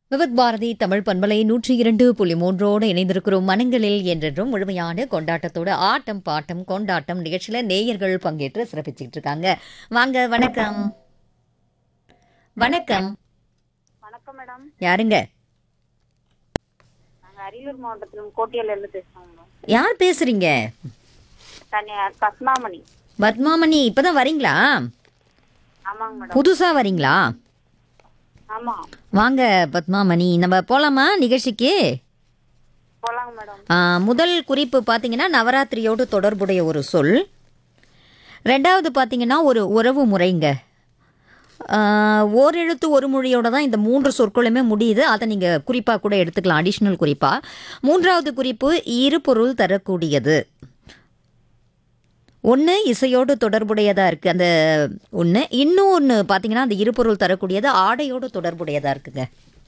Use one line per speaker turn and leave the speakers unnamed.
விவித் பாரதி தமிழ் பண்பலை நூற்றி இரண்டு புள்ளி மூன்றோடு இணைந்திருக்கிறோம் மனங்களில் என்றென்றும் முழுமையான கொண்டாட்டத்தோட ஆட்டம் பாட்டம் கொண்டாட்டம் நிகழ்ச்சியில் நேயர்கள் பங்கேற்று சிறப்பிச்சுட்டு இருக்காங்க வாங்க வணக்கம் வணக்கம்
வணக்கம் மேடம்
யாருங்க
நாங்கள் அரியலூர் மாவட்டத்தில் கோட்டியில இருந்து பேசுகிறோம் மேடம்
யார் பேசுறீங்க
தனியார் பத்மாமணி
பத்மாமணி இப்பதான் வரீங்களா
ஆமாங்க மேடம்
புதுசா வரீங்களா
ஆமாம்
வாங்க பத்மாமணி நம்ம போலாமா நிகழ்ச்சிக்கு
போலாங்க மேடம்
ஆ, முதல் குறிப்பு பார்த்தீங்கன்னா நவராத்திரியோடு தொடர்புடைய ஒரு சொல் ரெண்டாவது பார்த்தீங்கன்னா ஒரு உறவு முறைங்க ஆ, ஓரெழுத்து ஒரு மொழியோட தான் இந்த மூன்று சொற்களுமே முடியுது அதை நீங்கள் குறிப்பாக கூட எடுத்துக்கலாம் அடிஷ்னல் குறிப்பாக மூன்றாவது குறிப்பு இரு பொருள் தரக்கூடியது ஒன்று இசையோடு தொடர்புடையதாக இருக்குது அந்த ஒன்று இன்னும் ஒன்று பார்த்தீங்கன்னா அந்த இருபொருள் தரக்கூடியது ஆடையோடு தொடர்புடையதாக இருக்குங்க